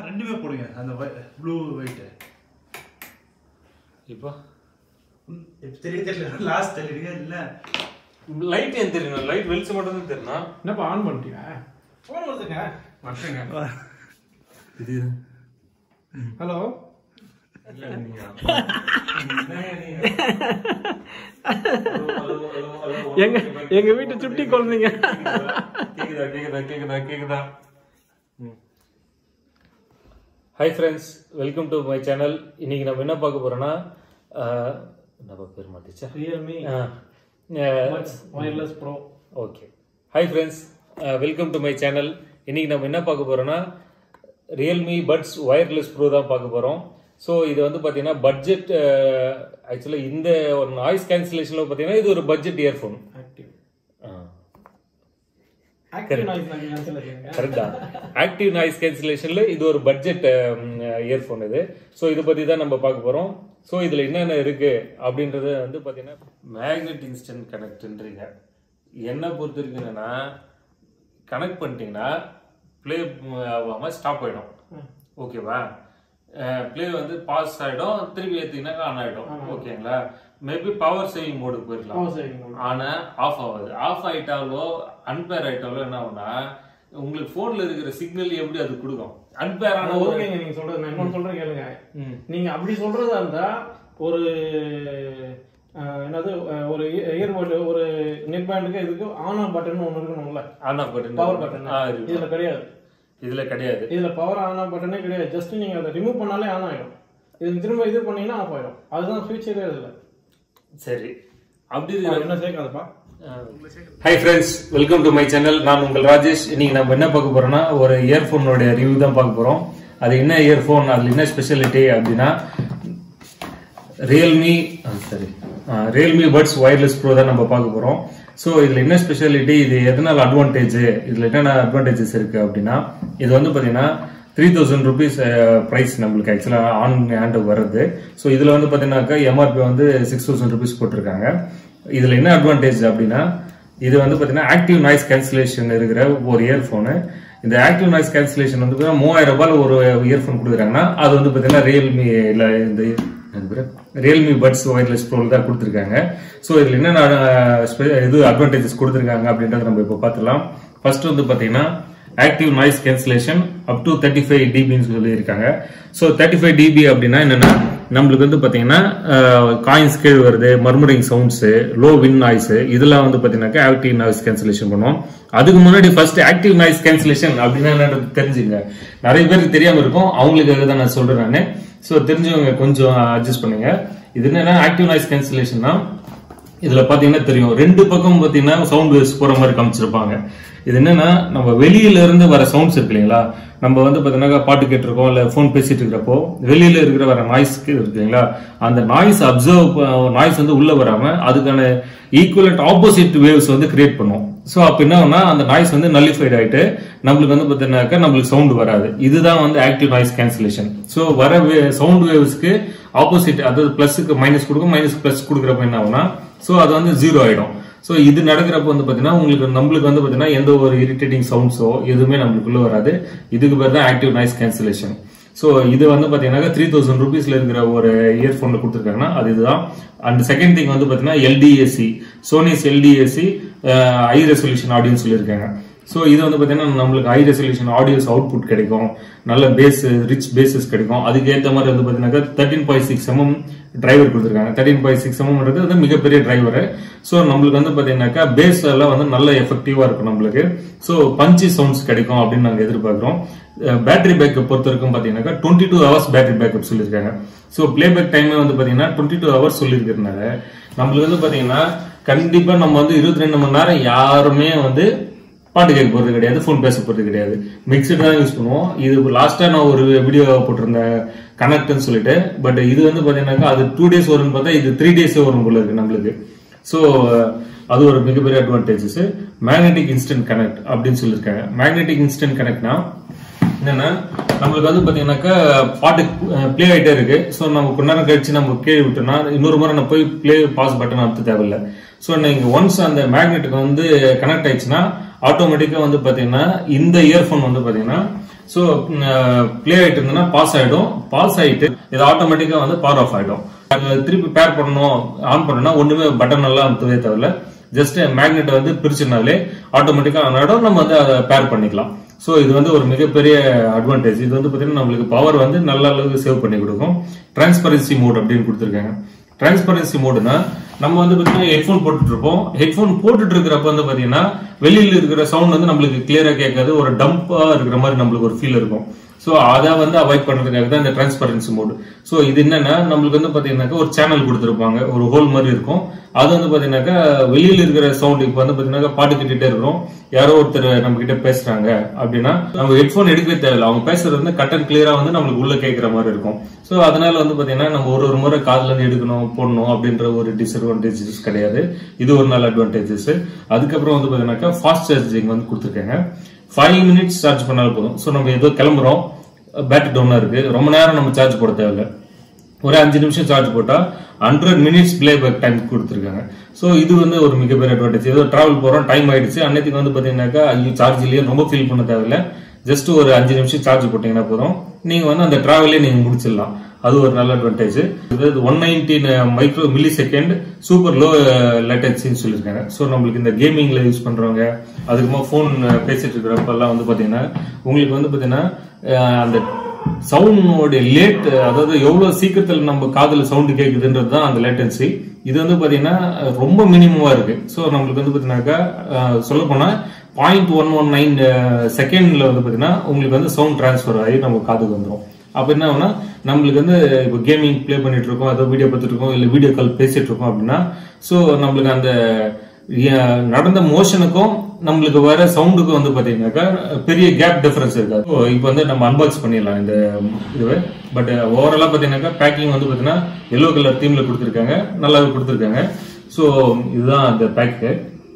ரெண்டுமே போடுங்க அந்த ப்ளூ ஒயிட் இப்போ தெரிய தெரியல லாஸ்ட் தெரியல இல்ல லைட் ஏன் தெரியணும் லைட் வெளிச்சம் மட்டும் தான் தெரியணும் என்னப்பா ஆன் பண்ணிட்டியா போன் வருதுங்க வரட்டுங்க இது ஹலோ எங்க எங்க வீட்டு சுட்டி குழந்தைங்க கேக்குதா கேக்குதா கேக்குதா கேக்குதா hi friends welcome to my channel இன்னைக்கு நம்ம என்ன பார்க்க போறோம்னா அஹ், என்னப்பா பேர் மாட்டிச்சா Realme wireless pro okay hi friends welcome to my channel இன்னைக்கு நம்ம என்ன பார்க்க போறோம்னா ரியல்மி பட்ஸ் ஒயர்லெஸ் ப்ரோ தான் பார்க்க போறோம் ஸோ இது வந்து பார்த்தீங்கன்னா பட்ஜெட் ஆக்சுவலாக இந்த ஒரு நாய்ஸ் கேன்சலேஷனில் பார்த்தீங்கன்னா இது ஒரு budget earphone active active noise நான் கேன்சல் கரெக்டா ஆக்டிவ் நாய்ஸ் கேன்சலேஷன்ல இது ஒரு பட்ஜெட் இயர்ஃபோன் இது ஸோ இதை பத்தி தான் நம்ம பார்க்க போறோம் ஸோ இதுல என்னென்ன இருக்கு அப்படின்றது வந்து பாத்தீங்கன்னா மேக்னெட் இன்ஸ்டன்ட் கனெக்ட்ன்றீங்க என்ன பொறுத்த வரைக்கும் என்னன்னா கனெக்ட் பண்ணிட்டீங்கன்னா ப்ளே ஆகாம ஸ்டாப் ஆயிடும் ஓகேவா ப்ளே வந்து பாஸ் ஆயிடும் திருப்பி ஏற்றிங்கன்னா ஆன் ஆயிடும் ஓகேங்களா மேபி பவர் சேவிங் மோடுக்கு போயிருக்கலாம் பவர் சேவிங் ஆனா ஆஃப் ஆகாது ஆஃப் ஆயிட்டாலோ அன்பேர் ஆயிட்டாலோ என்ன ஆகும்னா உங்களுக்கு போன்ல இருக்கிற சிக்னல் எப்படி அது கொடுக்கும் அன்பேர் ஆன ஒரு ஓகேங்க நீங்க சொல்றது நான் இன்னொன்னு சொல்றேன் கேளுங்க ம். நீங்க அப்படி சொல்றதா இருந்தா ஒரு அஹ், என்னது அஹ், ஒரு இயர்போர்டு ஒரு நெட் பேண்டுக்கு இதுக்கு ஆன் ஆஃப் பட்டன் ஒன்று இருக்கணும்ல on off button power button இதுல கிடையாது இதுல கிடையாது இதுல பவர் ஆன் ஆஃப் பட்டனே கிடையாது ஜஸ்ட் நீங்க அதை ரிமூவ் பண்ணாலே ஆன் ஆயிடும் இது திரும்ப இது பண்ணீங்கன்னா ஆஃப் ஆயிடும் அதுதான் ஃபியூச்சரே இதுல சரி அப்படி இருக்கிற என்ன சேர்க்காதப்பா hi friends welcome to my channel நான் உங்கள் ராஜேஷ் இன்னைக்கு நம்ம என்ன பார்க்க போறோம்னா ஒரு இயர்ஃபோனோட ரிவ்யூ தான் பார்க்க போறோம் அது என்ன இயர்ஃபோன் அதுல என்ன ஸ்பெஷாலிட்டி அப்படின்னா ரியல்மி சரி ரியல்மி பட்ஸ் ஒயர்லெஸ் ப்ரோ தான் நம்ம பார்க்க போறோம் ஸோ இதுல என்ன ஸ்பெஷாலிட்டி இது எதனால அட்வான்டேஜ் இதுல என்னென்ன அட்வான்டேஜஸ் இருக்கு அப்படின்னா இது வந்து பாத்தீங்கன்னா த்ரீ தௌசண்ட் ருபீஸ் ப்ரைஸ் நம்மளுக்கு ஆக்சுவலாக ஆன் ஹேண்ட் வருது ஸோ இதில் வந்து பார்த்தீங்கன்னாக்கா எம்ஆர்பி வந்து சிக்ஸ் தௌசண்ட் ருபீஸ் போட்டிருக்காங்க இதில் என்ன அட்வான்டேஜ் அப்படின்னா இது வந்து பார்த்தீங்கன்னா ஆக்டிவ் நாய்ஸ் கேன்சலேஷன் இருக்கிற ஒரு இயர்ஃபோனு இந்த ஆக்டிவ் நாய்ஸ் கேன்சலேஷன் வந்து பார்த்தீங்கன்னா மூவாயிரம் ரூபாயில் ஒரு இயர்ஃபோன் கொடுக்குறாங்கன்னா அது வந்து பார்த்தீங்கன்னா ரியல்மி இல்லை இந்த ரியல்மி பட்ஸ் ஒயர்லெஸ் ப்ரோ தான் கொடுத்துருக்காங்க ஸோ இதில் என்னென்ன அஹ், spe- இது அட்வான்டேஜஸ் கொடுத்துருக்காங்க அப்படின்றத நம்ம இப்போ பார்த்துலாம் ஃபர்ஸ்ட் வந்து பார்த்தீங்கன்னா active noise cancellation up to thirty five டிபின்னு சொல்லியிருக்காங்க ஸோ தேர்ட்டி ஃபைவ் டிபி அப்படின்னா என்னன்னா நம்மளுக்கு வந்து பார்த்தீங்கன்னா காயின்ஸ் கீழ் வருது murmuring sounds low wind noise இதெல்லாம் வந்து பார்த்தீங்கன்னாக்கா ஆக்டிவ் நாய்ஸ் கேன்சலேஷன் பண்ணுவோம் அதுக்கு முன்னாடி ஃபர்ஸ்ட் ஆக்டிவ் நாய்ஸ் கேன்சலேஷன் அப்படின்னா என்னன்றது தெரிஞ்சுங்க நிறைய பேருக்கு தெரியாம இருக்கும் அவங்களுக்காக தான் நான் சொல்றேன் நான் ஸோ தெரிஞ்சவங்க கொஞ்சம் அட்ஜஸ்ட் பண்ணுங்க இது என்னன்னா ஆக்டிவ் நாய்ஸ் கேன்சலேஷன்னா இதுல பாத்தீங்கன்னா தெரியும் ரெண்டு பக்கம் பாத்தீங்கன்னா சவுண்ட் வேவ்ஸ் போற மாதிரி காமிச்சிருப்பாங்க இது என்னன்னா நம்ம வெளியில இருந்து வர சவுண்ட்ஸ் இருக்கு இல்லைங்களா நம்ம வந்து பாத்தீங்கன்னா பாட்டு கேட்டிருக்கோம் இல்ல போன் பேசிட்டு இருக்கிறப்போ வெளியில இருக்கிற வர நாய்ஸ் இருக்கு இல்லைங்களா அந்த நாய்ஸ் அப்சர்வ் நாய்ஸ் வந்து உள்ள வராம அதுக்கான ஈக்குவலண்ட் ஆப்போசிட் வேவ்ஸ் வந்து கிரியேட் பண்ணும் ஸோ அப்போ என்ன ஆகும்னா அந்த நாய்ஸ் வந்து நல்லிஃபைட் ஆயிட்டு நம்மளுக்கு வந்து பார்த்தீங்கன்னாக்கா நம்மளுக்கு சவுண்ட் வராது இதுதான் வந்து ஆக்டிவ் நாய்ஸ் கேன்சலேஷன் ஸோ வர சவுண்ட் வேவ்ஸ்க்கு ஆப்போசிட் அதாவது பிளஸுக்கு மைனஸ் கொடுக்கும் மைனஸ் பிளஸ் கொடுக்குறப்ப என்ன ஆகும்னா ஸோ அது வந்து ஜீரோ ஆயிடும் ஸோ இது நடக்கிறப்ப வந்து பார்த்தீங்கன்னா உங்களுக்கு நம்மளுக்கு வந்து பார்த்தீங்கன்னா எந்த ஒரு இரிட்டேட்டிங் சவுண்ட்ஸோ எதுவுமே நம்மளுக்குள்ள வராது இதுக்கு பேர் தான் ஆக்டிவ் நாய்ஸ் கேன்சலேஷன் ஸோ இது வந்து பார்த்தீங்கன்னா த்ரீ தௌசண்ட் ருபீஸ்ல இருக்கிற ஒரு இயர்ஃபோன்ல கொடுத்துருக்காங்கன்னா அது இதுதான் அண்ட் செகண்ட் திங் வந்து பார்த்தீங்கன்னா எல்டிஎஸ்சி சோனிஸ் எல்டிஎஸ்சி ஹை ரெசல்யூஷன் ஆடியோன்னு சொல்லியிருக்காங்க ஸோ இது வந்து பார்த்தீங்கன்னா நம்மளுக்கு ஹை ரெசல்யூஷன் ஆடியோஸ் அவுட்புட் கிடைக்கும் நல்ல பேஸ் ரிச் பேசஸ் கிடைக்கும் அதுக்கு ஏற்ற மாதிரி வந்து பார்த்தீங்கன்னா thirteen point six MM driver கொடுத்துருக்காங்க தேர்ட்டின் பாயிண்ட் சிக்ஸ் எம்எம்ன்றது வந்து மிகப்பெரிய டிரைவர் ஸோ நம்மளுக்கு வந்து பார்த்தீங்கன்னாக்கா பேஸ் எல்லாம் வந்து நல்ல எஃபெக்டிவா இருக்கும் நம்மளுக்கு ஸோ பஞ்சி சவுண்ட்ஸ் கிடைக்கும் அப்படின்னு நாங்கள் எதிர்பார்க்குறோம் பேட்டரி பேக்கப் பொறுத்த வரைக்கும் பார்த்தீங்கன்னாக்கா twenty two hours battery backup சொல்லியிருக்காங்க ஸோ பிளேபேக் டைமே வந்து பார்த்தீங்கன்னா டுவெண்ட்டி டூ ஹவர்ஸ் சொல்லியிருக்கிறதுனால நம்மளுக்கு வந்து பார்த்தீங்கன்னா கண்டிப்பா நம்ம வந்து இருபத்தி ரெண்டு மணி நேரம் யாருமே வந்து பாட்டு கேட்க போறது கிடையாது ஃபோன் பேச போறது கிடையாது மிக்சட் தான் யூஸ் பண்ணுவோம் இது லாஸ்டா நான் ஒரு வீடியோ போட்டிருந்தேன் கனெக்ட்னு சொல்லிட்டு பட் இது வந்து பாத்தீங்கன்னாக்கா அது டூ டேஸ் வரும்னு பார்த்தா இது த்ரீ டேஸே வரும் போல இருக்கு நம்மளுக்கு ஸோ அது ஒரு மிகப்பெரிய அட்வான்டேஜஸ் மேக்னெட்டிக் இன்ஸ்டன்ட் கனெக்ட் அப்படின்னு சொல்லியிருக்காங்க மேக்னெட்டிக் இன்ஸ்டன்ட் கனெக்ட்னா என்னன்னா நம்மளுக்கு வந்து பாத்தீங்கன்னாக்கா பாட்டு ப்ளே ஆயிட்டே இருக்கு ஸோ நம்ம கொஞ்ச நேரம் கழிச்சு நம்ம கீழே விட்டோம்னா இன்னொரு முறை நம்ம போய் ப்ளே பாஸ் பட்டன் அமுத்த தேவையில்ல ஸோ நீங்க ஒன்ஸ் அந்த மேக்னெட்டுக்கு வந்து கனெக்ட் ஆயிடுச்சுன்னா ஆட்டோமேட்டிக்கா வந்து பாத்தீங்கன்னா இந்த இயர்ஃபோன் வந்து பாத்தீங்கன்னா ஸோ ப்ளே ஆயிட்டு இருந்ததுன்னா பாஸ் ஆயிடும் பாஸ் ஆயிட்டு இது ஆட்டோமேட்டிக்கா வந்து பவர் ஆஃப் ஆயிடும் அது திருப்பி பேர் பண்ணணும் ஆன் பண்ணணும்னா ஒண்ணுமே பட்டன் எல்லாம் அமுத்தவே தேவையில்ல ஜஸ்ட் மேக்னெட்டை வந்து பிரிச்சுனாலே ஆட்டோமேட்டிக்கா ஆன் ஆயிடும் நம்ம வந்து அதை பேர் பண்ணிக்கலாம் ஸோ இது வந்து ஒரு மிகப்பெரிய அட்வான்டேஜ் இது வந்து பார்த்தீங்கன்னா நம்மளுக்கு பவர் வந்து நல்ல அளவுக்கு சேவ் பண்ணி கொடுக்கும் டிரான்ஸ்பரன்சி மோட் அப்படின்னு கொடுத்துருக்காங்க டிரான்ஸ்பரன்சி மோடுனா நம்ம வந்து பார்த்தீங்கன்னா ஹெட்ஃபோன் போட்டுட்டு இருப்போம் ஹெட்ஃபோன் போட்டுட்டு இருக்கிறப்ப வந்து பார்த்தீங்கன்னா வெளியில இருக்கிற சவுண்ட் வந்து நம்மளுக்கு கிளியரா கேட்காது ஒரு டம்பா இருக்கிற மாதிரி நம்மளுக்கு ஒரு ஃபீல் இருக்கும் ஸோ அதை வந்து அவாய்ட் பண்றதுக்காக தான் இந்த டிரான்ஸ்பரன்சி மோடு ஸோ இது என்னன்னா நம்மளுக்கு வந்து பார்த்தீங்கன்னாக்கா ஒரு சேனல் கொடுத்துருப்பாங்க ஒரு ஹோல் மாதிரி இருக்கும் அது வந்து பார்த்தீங்கன்னாக்கா வெளியில இருக்கிற சவுண்ட் இப்போ வந்து பார்த்தீங்கன்னா பாட்டு கேட்டுட்டே இருக்கிறோம் யாரோ ஒருத்தர் நம்ம கிட்ட பேசுறாங்க அப்படின்னா நம்ம ஹெட்ஃபோன் எடுக்கவே தேவையில்ல அவங்க பேசுறது வந்து கட் அண்ட் கிளியரா வந்து நம்மளுக்கு உள்ள கேட்கிற மாதிரி இருக்கும் ஸோ அதனால வந்து பாத்தீங்கன்னா நம்ம ஒரு ஒரு முறை காதுல இருந்து எடுக்கணும் போடணும் அப்படின்ற ஒரு டிஸ்அட்வான்டேஜஸ் கிடையாது இது ஒரு நல்ல அட்வான்டேஜஸ் அதுக்கப்புறம் வந்து பாத்தீங்கன்னாக்கா ஃபாஸ்ட் சார்ஜிங் வந்து கொடுத்துருக்காங்க ஃபைவ் மினிட்ஸ் சார்ஜ் பண்ணாலும் போதும் ஸோ நம்ம ஏதோ கிளம்புறோம் பேட்டரி டவுனா இருக்கு ரொம்ப நேரம் நம்ம சார்ஜ் போட தேவையில்ல ஒரு அஞ்சு நிமிஷம் சார்ஜ் போட்டா hundred minutes play back time கொடுத்துருக்காங்க ஸோ இது வந்து ஒரு மிகப்பெரிய அட்வான்டேஜ் ஏதோ டிராவல் போறோம் டைம் ஆயிடுச்சு அன்னைக்கு வந்து பாத்தீங்கன்னாக்கா ஐயோ சார்ஜ் இல்லையே ரொம்ப ஃபீல் பண்ண தேவையில்ல ஜஸ்ட் ஒரு அஞ்சு நிமிஷம் சார்ஜ் போட்டீங்கன்னா போதும் நீங்க வந்து அந்த டிராவலே நீங்க முடிச்சிடலாம் அது ஒரு நல்ல அட்வான்டேஜ் இது one nineteen micro milli second super low லேட்டன்சின்னு சொல்லியிருக்காங்க ஸோ நம்மளுக்கு இந்த கேமிங்ல யூஸ் பண்றவங்க அதுக்கப்புறமா ஃபோன் பேசிட்டு இருக்கிறப்பெல்லாம் வந்து பாத்தீங்கன்னா உங்களுக்கு வந்து பாத்தீங்கன்னா அஹ், அந்த சவுண்டோடைய லேட் அதாவது எவ்வளவு சீக்கிரத்துல நம்ம காதுல சவுண்ட் கேக்குதுன்றது தான் அந்த லேட்டன்சி இது வந்து பாத்தீங்கன்னா அஹ், ரொம்ப மினிமமா இருக்கு ஸோ நம்மளுக்கு வந்து பாத்தீங்கன்னாக்கா சொல்ல போனா பாயிண்ட் ஒன் ஒன் நைன் செகண்ட்ல வந்து பாத்தீங்கன்னா உங்களுக்கு வந்து சவுண்ட் டிரான்ஸ்ஃபர் ஆகி நம்ம காதுக்கு வந்துடும் அப்ப என்ன ஆகும்னா நம்மளுக்கு வந்து இப்போ கேமிங் ப்ளே பண்ணிட்டு இருக்கோம் அதோ வீடியோ பார்த்துட்டு இருக்கோம் இல்ல வீடியோ கால் பேசிட்டு இருக்கோம் அப்படின்னா ஸோ நம்மளுக்கு அந்த அஹ், நடந்த மோஷனுக்கும் நம்மளுக்கு வர சவுண்டுக்கும் வந்து பாத்தீங்கன்னாக்கா பெரிய கேப் டிஃபரன்ஸ் இருக்காது So, இப்போ வந்து நம்ம அன்பாக்ஸ் பண்ணிடலாம் இந்த இதுவை பட் ஓவராலா பாத்தீங்கன்னாக்கா பேக்கிங் வந்து பாத்தீங்கன்னா எல்லோ கலர் தீம்ல கொடுத்துருக்காங்க நல்லாவே கொடுத்துருக்காங்க ஸோ இதுதான் அந்த பேக்கு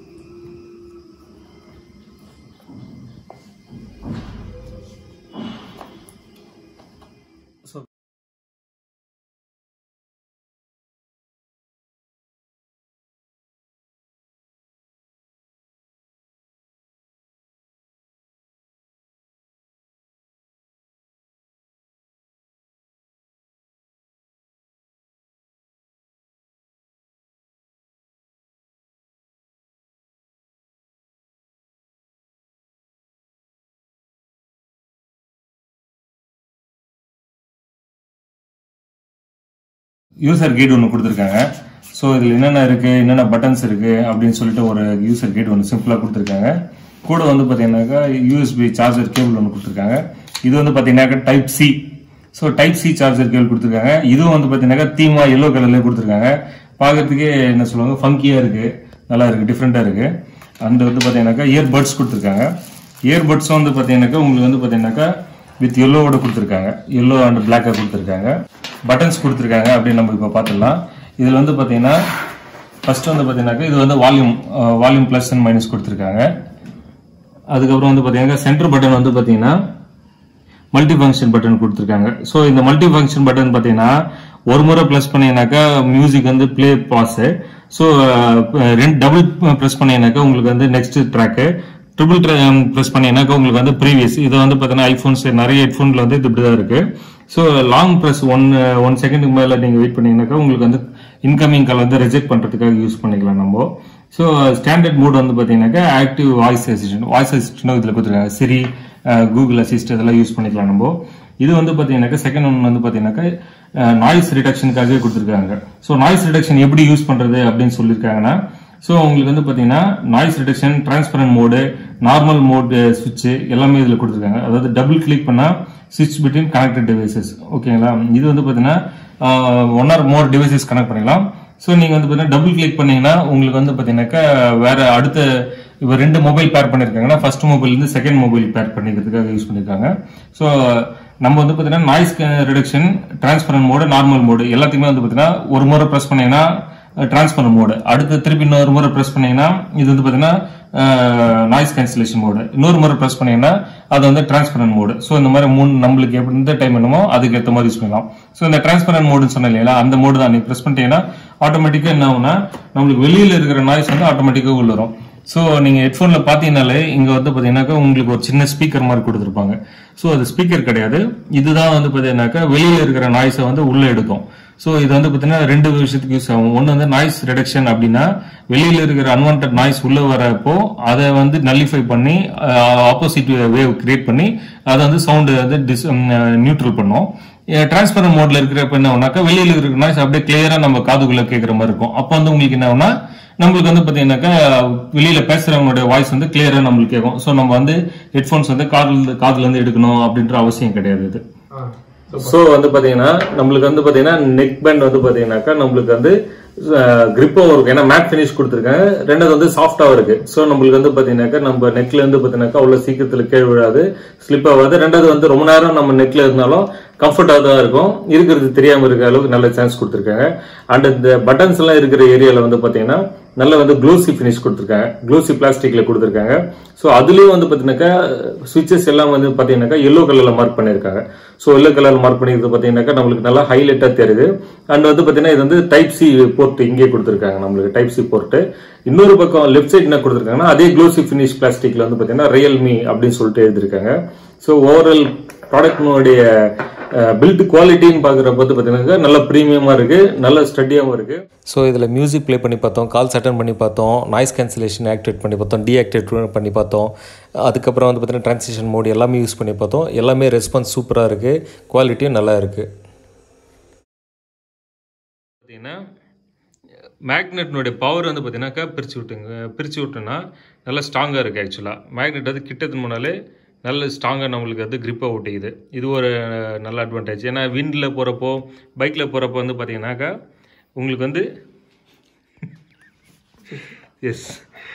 யூசர் கைடு ஒன்று கொடுத்துருக்காங்க ஸோ இதில் என்னென்ன இருக்கு என்னென்ன பட்டன்ஸ் இருக்கு அப்படின்னு சொல்லிட்டு ஒரு யூசர் கைடு ஒன்று சிம்பிளாக கொடுத்துருக்காங்க கூட வந்து பார்த்தீங்கன்னாக்கா யூஎஸ்பி சார்ஜர் கேபிள் ஒன்று கொடுத்துருக்காங்க இது வந்து பார்த்தீங்கன்னாக்கா type C so type C charger cable கொடுத்துருக்காங்க இதுவும் வந்து பார்த்தீங்கன்னாக்கா தீமா எல்லோ கலர்ல கொடுத்துருக்காங்க பார்க்கறதுக்கே என்ன சொல்லுவாங்க ஃபங்கியாக இருக்கு நல்லா இருக்கு டிஃப்ரெண்ட்டாக இருக்கு அந்த வந்து பார்த்தீங்கன்னாக்கா இயர்பட்ஸ் கொடுத்துருக்காங்க இயர்பட்ஸும் வந்து பார்த்தீங்கன்னாக்கா உங்களுக்கு வந்து பார்த்தீங்கன்னாக்கா வித் எல்லோவோட கொடுத்துருக்காங்க எல்லோ அண்ட் பிளாக்காக கொடுத்துருக்காங்க பட்டன்ஸ் கொடுத்துருக்காங்க அப்படின்னு நம்ம இப்போ பார்த்துடலாம் இதில் வந்து பார்த்தீங்கன்னா ஃபர்ஸ்ட் வந்து பார்த்தீங்கன்னாக்கா இது வந்து volume volume plus and minus கொடுத்துருக்காங்க அதுக்கப்புறம் வந்து பார்த்தீங்கன்னா சென்டர் பட்டன் வந்து பார்த்தீங்கன்னா மல்டி ஃபங்க்ஷன் பட்டன் கொடுத்துருக்காங்க ஸோ இந்த மல்டி ஃபங்க்ஷன் பட்டன் பார்த்தீங்கன்னா ஒரு முறை ப்ளஸ் பண்ணீங்கன்னாக்கா மியூசிக் வந்து ப்ளே பாஸ் ஸோ ரெண்டு டபுள் ப்ரெஸ் பண்ணீங்கன்னாக்கா உங்களுக்கு வந்து நெக்ஸ்ட் ட்ராக்கு ட்ரிபிள் ப்ரெஸ் பண்ணீங்கன்னாக்கா உங்களுக்கு வந்து ப்ரீவியஸ் இது வந்து பார்த்தீங்கன்னா ஐஃபோன்ஸ் நிறைய ஹெட்ஃபோன்ல வந்து இது இப்படி தான் இருக்கு so long press one one செகண்டுக்கு மேலே நீங்கள் வெயிட் பண்ணீங்கன்னாக்கா உங்களுக்கு வந்து இன்கமிங் கால் வந்து ரிஜெக்ட் பண்ணுறதுக்காக யூஸ் பண்ணிக்கலாம் நம்ம ஸோ ஸ்டாண்டர்ட் மோட் வந்து பார்த்தீங்கன்னாக்கா active voice assistant voice assistant இதில் கொடுத்துருக்காங்க சிரி கூகுள் அசிஸ்ட் இதெல்லாம் யூஸ் பண்ணிக்கலாம் நம்ம இது வந்து பார்த்தீங்கன்னாக்கா செகண்ட் ஒன் வந்து பார்த்தீங்கன்னாக்கா நாய்ஸ் ரிடக்ஷனுக்காகவே கொடுத்துருக்காங்க ஸோ நாய்ஸ் ரிடக்ஷன் எப்படி யூஸ் பண்ணுறது அப்படின்னு சொல்லியிருக்காங்கன்னா ஸோ உங்களுக்கு வந்து பார்த்தீங்கன்னா noise reduction transparent mode normal mode சுவிட்ச் எல்லாமே இதில் கொடுத்துருக்காங்க அதாவது டபுள் கிளிக் பண்ணால் சுவிட்ச் பிட்வீன் கனெக்டட் டிவைசஸ் ஓகேங்களா இது வந்து பார்த்தீங்கன்னா one or more devices connect பண்ணிக்கலாம் ஸோ நீங்கள் வந்து பார்த்தீங்கன்னா டபுள் கிளிக் பண்ணீங்கன்னா உங்களுக்கு வந்து பார்த்தீங்கன்னாக்கா வேற அடுத்த இப்போ ரெண்டு மொபைல் பேர் பண்ணியிருக்காங்கன்னா ஃபர்ஸ்ட் மொபைல் இருந்து செகண்ட் மொபைல் பேர் பண்ணிக்கிறதுக்காக யூஸ் பண்ணியிருக்காங்க ஸோ நம்ம வந்து பார்த்தீங்கன்னா noise reduction transparent mode normal mode எல்லாத்தையுமே வந்து பார்த்தீங்கன்னா ஒரு முறை ப்ரெஸ் பண்ணீங்கன்னா டிரான்ஸ்பர் மோடு அடுத்து திருப்பி இன்னொரு முறை ப்ரெஸ் பண்ணீங்கன்னா இது வந்து பார்த்தீங்கன்னா நாய்ஸ் கேன்சலேஷன் மோடு இன்னொரு முறை ப்ரெஸ் பண்ணீங்கன்னா அது வந்து டிரான்ஸ்பரண்ட் மோடு ஸோ இந்த மாதிரி மூணு நம்மளுக்கு எப்படி எந்த டைம் வேணுமோ அதுக்கு ஏற்ற மாதிரி யூஸ் பண்ணலாம் ஸோ இந்த டிரான்ஸ்பரண்ட் மோடுன்னு சொன்னேன் இல்லையா அந்த மோடு தான் நீங்க ப்ரெஸ் பண்ணிட்டீங்கன்னா ஆட்டோமேட்டிக்காக என்ன ஆகும்னா நம்மளுக்கு வெளியில இருக்கிற நாய்ஸ் வந்து ஆட்டோமேட்டிக்காக உள்ள வரும் ஸோ நீங்க ஹெட்ஃபோன்ல பாத்தீங்கன்னாலே இங்க வந்து பாத்தீங்கன்னாக்கா உங்களுக்கு ஒரு சின்ன ஸ்பீக்கர் மாதிரி கொடுத்துருப்பாங்க ஸோ அது ஸ்பீக்கர் கிடையாது இதுதான் வந்து பாத்தீங்கன்னாக்கா வெளியில இருக்கிற நாய்ஸை வந்து உள்ள எடுக்கும் ஸோ இது வந்து பாத்தீங்கன்னா ரெண்டு விஷயத்துக்கு யூஸ் ஆகும் ஒன்று வந்து நாய்ஸ் ரிடக்ஷன் அப்படின்னா வெளியில இருக்கிற அன்வான்ட் நாய்ஸ் உள்ள வரப்போ அதை வந்து நல்லிஃபை பண்ணி ஆப்போசிட் வேவ் கிரியேட் பண்ணி அதை வந்து சவுண்டு வந்து டிஸ் நியூட்ரல் பண்ணும் டிரான்ஸ்பரன் மோட்ல இருக்கிறப்ப என்ன ஆகுனாக்கா வெளியில இருக்கிற நாய்ஸ் அப்படியே கிளியரா நம்ம காதுக்குள்ள கேட்குற மாதிரி இருக்கும் அப்போ வந்து உங்களுக்கு என்ன ஆகும்னா நம்மளுக்கு வந்து பாத்தீங்கன்னாக்கா வெளியில பேசுறவங்களுடைய வாய்ஸ் வந்து கிளியரா நம்மளுக்கு கேட்கும் ஸோ நம்ம வந்து ஹெட்ஃபோன்ஸ் வந்து காதுல காதுல இருந்து எடுக்கணும் அப்படின்ற அவசியம் கிடையாது இது ஸோ வந்து பாத்தீங்கன்னா நம்மளுக்கு வந்து பாத்தீங்கன்னா நெக் பேண்ட் வந்து பாத்தீங்கன்னாக்கா நம்மளுக்கு வந்து கிரிப்பும் இருக்கு ஏன்னா மேட் ஃபினிஷ் கொடுத்துருக்காங்க ரெண்டாவது வந்து சாஃப்டாவும் இருக்கு ஸோ நம்மளுக்கு வந்து பாத்தீங்கன்னாக்கா நம்ம நெக்ல இருந்து பாத்தீங்கன்னாக்கா அவ்வளவு சீக்கிரத்துல கீழ் விழாது ஸ்லிப் ஆகாது ரெண்டாவது வந்து ரொம்ப நேரம் நம்ம நெக்ல இருந்தாலும் கம்ஃபர்டாக தான் இருக்கும் இருக்கிறது தெரியாம இருக்க அளவுக்கு நல்ல சான்ஸ் கொடுத்துருக்காங்க அண்ட் இந்த பட்டன்ஸ் எல்லாம் இருக்கிற ஏரியால வந்து பாத்தீங்கன்னா நல்ல வந்து க்ளோசி ஃபினிஷ் கொடுத்துருக்காங்க க்ளோசி பிளாஸ்டிக்ல கொடுத்துருக்காங்க ஸோ அதுலயும் வந்து பாத்தீங்கன்னாக்கா சுவிச்சஸ் எல்லாம் வந்து பாத்தீங்கன்னாக்கா எல்லோ கலர்ல மார்க் பண்ணிருக்காங்க ஸோ எல்லோ கலர் மார்க் பண்ணிக்கிறது பாத்தீங்கன்னாக்கா நம்மளுக்கு நல்லா ஹைலைட்டா தெரியுது அண்ட் வந்து பாத்தீங்கன்னா இது வந்து டைப் சி போர்ட் இங்கே கொடுத்துருக்காங்க நம்மளுக்கு டைப் சி போர்ட் இன்னொரு பக்கம் லெஃப்ட் சைடு என்ன கொடுத்துருக்காங்கன்னா அதே க்ளோசி ஃபினிஷ் பிளாஸ்டிக்ல வந்து பாத்தீங்கன்னா ரியல்மி அப்படின்னு சொல்லிட்டு எழுதிருக்காங்க ஸோ ஓவரால் ப்ராடக்ட்னுடைய பில்ட் குவாலிட்டின்னு பார்க்குறப்ப வந்து பார்த்தீங்கன்னா நல்ல ப்ரீமியமாக இருக்கு நல்ல ஸ்டடியாகவும் இருக்கு ஸோ இதில் மியூசிக் ப்ளே பண்ணி பார்த்தோம் கால்ஸ் அட்டன் பண்ணி பார்த்தோம் நாய்ஸ் கேன்சலேஷன் ஆக்டிவேட் பண்ணி பார்த்தோம் டீஆக்டிவேட் பண்ணி பார்த்தோம் அதுக்கப்புறம் வந்து பார்த்தீங்கன்னா ட்ரான்ஸ்லேஷன் மோட் எல்லாமே யூஸ் பண்ணி பார்த்தோம் எல்லாமே ரெஸ்பான்ஸ் சூப்பராக இருக்குது குவாலிட்டியும் நல்லா இருக்குது பார்த்தீங்கன்னா மேக்னெட்னுடைய பவர் வந்து பார்த்தீங்கன்னாக்கா பிரித்து விட்டுங்க பிரித்து விட்டோன்னா நல்லா ஸ்ட்ராங்காக இருக்குது ஆக்சுவலாக மேக்னெட் வந்து கிட்டத்து முன்னாலே நல்ல ஸ்ட்ராங்காக நம்மளுக்கு வந்து கிரிப்பாக ஒட்டிக்குது இது ஒரு அஹ், நல்ல அட்வான்டேஜ் ஏன்னா விண்டில் போகிறப்போ பைக்கில் போகிறப்போ வந்து பார்த்தீங்கன்னாக்கா உங்களுக்கு வந்து எஸ்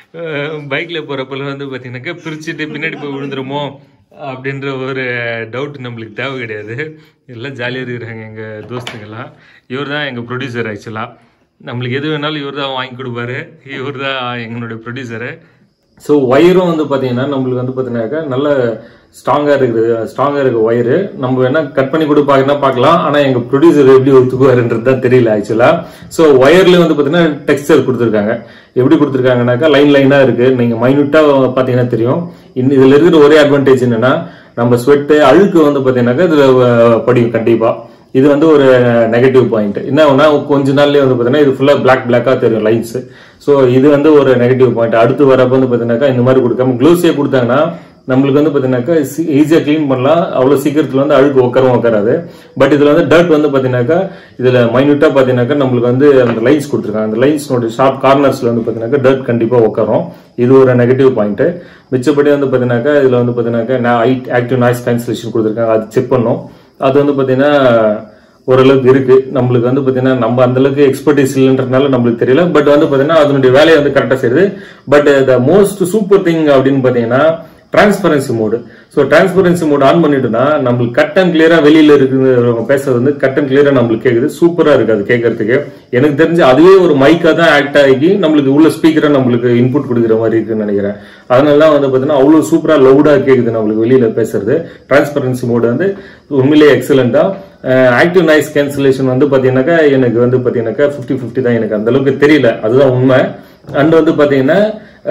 பைக்கில் போகிறப்பல வந்து பார்த்தீங்கன்னாக்கா பிரிச்சுட்டு பின்னாடி போய் விழுந்துருமோ அப்படின்ற ஒரு டவுட் நம்மளுக்கு தேவை கிடையாது எல்லாம் ஜாலியாக இருக்கிறாங்க எங்கள் தோஸ்துங்கெல்லாம் இவர் தான் எங்கள் ப்ரொடியூசர் ஆக்சுவலாக நம்மளுக்கு எது வேணாலும் இவர் தான் வாங்கி கொடுப்பாரு இவர் தான் எங்களுடைய ப்ரொடியூசரு ஸோ ஒயரும் வந்து பார்த்தீங்கன்னா நம்மளுக்கு வந்து பார்த்தீங்கன்னாக்கா நல்ல ஸ்ட்ராங்காக இருக்குது ஸ்ட்ராங்காக இருக்க ஒயரு நம்ம வேணா கட் பண்ணி கூட பார்க்கணும் பார்க்கலாம் ஆனால் எங்கள் ப்ரொடியூசர் எப்படி ஒத்துக்குவாருன்றது தான் தெரியல ஆக்சுவலாக ஸோ ஒயர்லேயே வந்து பார்த்தீங்கன்னா டெக்ஸ்டர் கொடுத்துருக்காங்க எப்படி கொடுத்துருக்காங்கனாக்கா லைன் லைனாக இருக்குது நீங்கள் மைனூட்டாக பார்த்தீங்கன்னா தெரியும் இன்னும் இதில் இருக்கிற ஒரே அட்வான்டேஜ் என்னன்னா நம்ம ஸ்வெட்டு அழுக்கு வந்து பார்த்தீங்கன்னாக்கா இதில் படியும் கண்டிப்பாக இது வந்து ஒரு நெகட்டிவ் பாயிண்ட் என்ன ஆகும்னா கொஞ்ச நாள்லயே வந்து பார்த்தீங்கன்னா இது ஃபுல்லாக பிளாக் பிளாக்காக தெரியும் லைன்ஸ் ஸோ இது வந்து ஒரு நெகட்டிவ் பாயிண்ட் அடுத்து வரப்போ வந்து பார்த்தீங்கன்னாக்கா இந்த மாதிரி கொடுக்காம க்ளோஸே கொடுத்தாங்கன்னா நம்மளுக்கு வந்து பார்த்தீங்கன்னாக்கா ஈஸியாக க்ளீன் பண்ணலாம் அவ்வளோ சீக்கிரத்தில் வந்து அழுக்கு உட்காரவும் உட்காராது பட் இதில் வந்து டர்ட் வந்து பார்த்தீங்கன்னாக்கா இதில் மைன்யூட்டாக பார்த்தீங்கன்னாக்கா நம்மளுக்கு வந்து அந்த லைன்ஸ் கொடுத்துருக்காங்க அந்த லைன்ஸ்னோட ஷார்ப் கார்னர்ஸில் வந்து பார்த்தீங்கன்னாக்கா டர்ட் கண்டிப்பாக உட்காரும் இது ஒரு நெகட்டிவ் பாயிண்ட் மிச்சப்படி வந்து பார்த்தீங்கன்னாக்கா இதில் வந்து பார்த்தீங்கன்னாக்கா ஆக்டிவ் நாய்ஸ் கேன்சலேஷன் கொடுத்துருக்காங்க அது செக் பண்ணோம் அது வந்து பார்த்தீங்கன்னா ஓரளவுக்கு இருக்கு நம்மளுக்கு வந்து பார்த்தீங்கன்னா நம்ம அந்த அளவுக்கு எக்ஸ்பர்டைஸ் இல்லைன்றதுனால நம்மளுக்கு தெரியல பட் வந்து பார்த்தீங்கன்னா அதனுடைய வேலையை வந்து கரெக்டாக செய்யுது but the most super thing அப்படின்னு பார்த்தீங்கன்னா transparency mode so transparency mode on பண்ணிட்டோம்னா நம்மளுக்கு கட் அண்ட் கிளியரா வெளியில இருக்கிறவங்க பேசுறது வந்து கட் அண்ட் கிளியரா நம்மளுக்கு கேக்குது சூப்பரா இருக்கு அது கேட்கறதுக்கு எனக்கு தெரிஞ்சு அதுவே ஒரு மைக்கா தான் ஆக்ட் ஆகி நம்மளுக்கு உள்ள ஸ்பீக்கரா நம்மளுக்கு இன்புட் கொடுக்குற மாதிரி இருக்குன்னு நினைக்கிறேன் அதனால தான் வந்து பார்த்தீங்கன்னா அவ்வளோ சூப்பரா லவுடா கேக்குது நம்மளுக்கு வெளியில பேசுறது டிரான்ஸ்பரன்சி மோடு வந்து உண்மையிலேயே எக்ஸலண்டா ஆக்டிவ் நாய்ஸ் கேன்சலேஷன் வந்து பாத்தீங்கன்னாக்கா எனக்கு வந்து பாத்தீங்கன்னாக்கா ஃபிஃப்டி ஃபிஃப்டி தான் எனக்கு அந்த அளவுக்கு தெரியல அதுதான் உண்மை அண்ட் வந்து பாத்தீங்கன்னா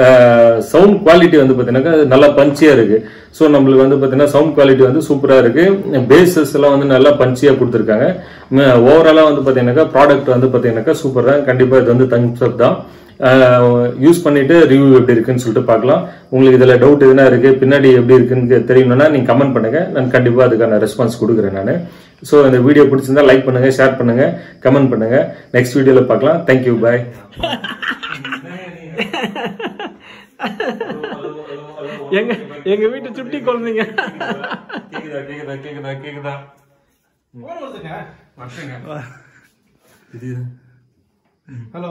சவுண்ட் குவாலிட்டி வந்து பாத்தீங்கன்னாக்கா நல்லா பஞ்சியா இருக்கு ஸோ நம்மளுக்கு வந்து பாத்தீங்கன்னா சவுண்ட் குவாலிட்டி வந்து சூப்பரா இருக்கு பேசஸ் எல்லாம் வந்து நல்லா பஞ்சியா கொடுத்துருக்காங்க ஓவராலா வந்து பாத்தீங்கன்னாக்கா ப்ராடக்ட் வந்து பாத்தீங்கன்னாக்கா சூப்பர் தான் கண்டிப்பா இது வந்து தங்ஸ் அப் தான் யூஸ் பண்ணிட்டு ரிவ்யூ எப்படி இருக்குன்னு சொல்லிட்டு பார்க்கலாம் உங்களுக்கு இதுல டவுட் எதுனா இருக்கு பின்னாடி எப்படி இருக்குன்னு தெரியணும்னா நீங்க கமெண்ட் பண்ணுங்க நான் கண்டிப்பா அதுக்கான ரெஸ்பான்ஸ் கொடுக்குறேன் நான் ஸோ இந்த வீடியோ பிடிச்சிருந்தா லைக் பண்ணுங்க ஷேர் பண்ணுங்க கமெண்ட் பண்ணுங்க நெக்ஸ்ட் வீடியோல பார்க்கலாம் தேங்க்யூ பாய் எங்க எங்க வீட்டு சுட்டி குழந்தைங்க கேக்குதா கேக்குதா கேக்குதா கேக்குதா ஹலோ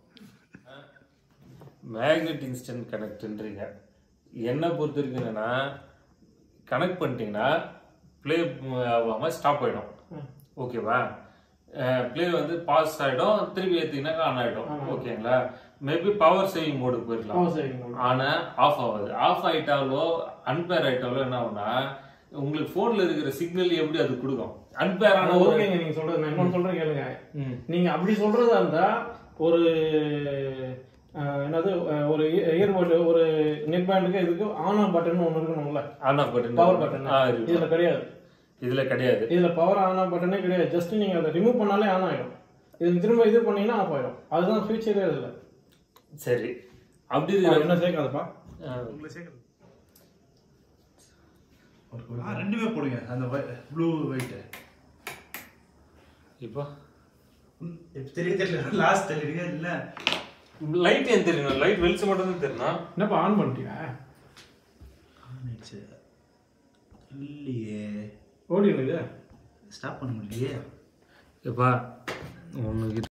மேக்னெட் இன்ஸ்டன்ட் கனெக்ட்ன்றீங்க என்ன பொறுத்த வரைக்கும் என்னன்னா கனெக்ட் பண்ணிட்டீங்கன்னா ப்ளே ஆகாமல் ஸ்டாப் ஆயிடும் ஓகேவா ப்ளே வந்து பாஸ் ஆயிடும் திருப்பி ஏற்றிங்கன்னா ஆன் ஆயிடும் ஓகேங்களா மேபி பவர் சேவிங் மோடுக்கு போயிடலாம் Power saving mode. ஆனா ஆஃப் ஆகாது ஆஃப் ஆயிட்டாலோ அன்பேர் ஆயிட்டாலோ என்ன ஆகும்னா உங்களுக்கு போன்ல இருக்கிற சிக்னல் எப்படி அது கொடுக்கும் அன்பேர் ஆன ஒரு ஓகேங்க நீங்க சொல்றது நான் இன்னொன்னு சொல்றேன் கேளுங்க ம். நீங்க அப்படி சொல்றதா இருந்தா ஒரு அஹ், என்னது அஹ், ஒரு இயர்போர்டு நெக் பேண்டுக்கு இதுக்கு ஆன் ஆஃப் பட்டன் ஒன்று இருக்கணும்ல on off button power button ஆ இருக்கு இதுல கிடையாது இதுல கிடையாது இதுல பவர் ஆன் ஆஃப் பட்டனே கிடையாது ஜஸ்ட் நீங்க அதை ரிமூவ் பண்ணாலே ஆன் ஆயிடும் இது திரும்ப இது பண்ணீங்கன்னா ஆஃப் ஆயிடும் அதுதான் ஃபீச்சரே இதுல சரி அப்படி இது இது- என்ன சேர்க்காதப்பா ஆ, ஆ, ரெண்டுமே போடுங்க அந்த ப்ளூ ஒயிட் இப்போ தெரிய தெரியல லாஸ்ட் தெரியல இல்ல லைட் ஏன் தெரியணும் லைட் வெளிச்சம் மட்டும் தான் தெரியணும் என்னப்பா ஆன் பண்ணிட்டியா ஆனிச்சு. இல்லையே ஓடி இருக்குது ஸ்டாப் பண்ண முடியலையே எப்பா ஒன்று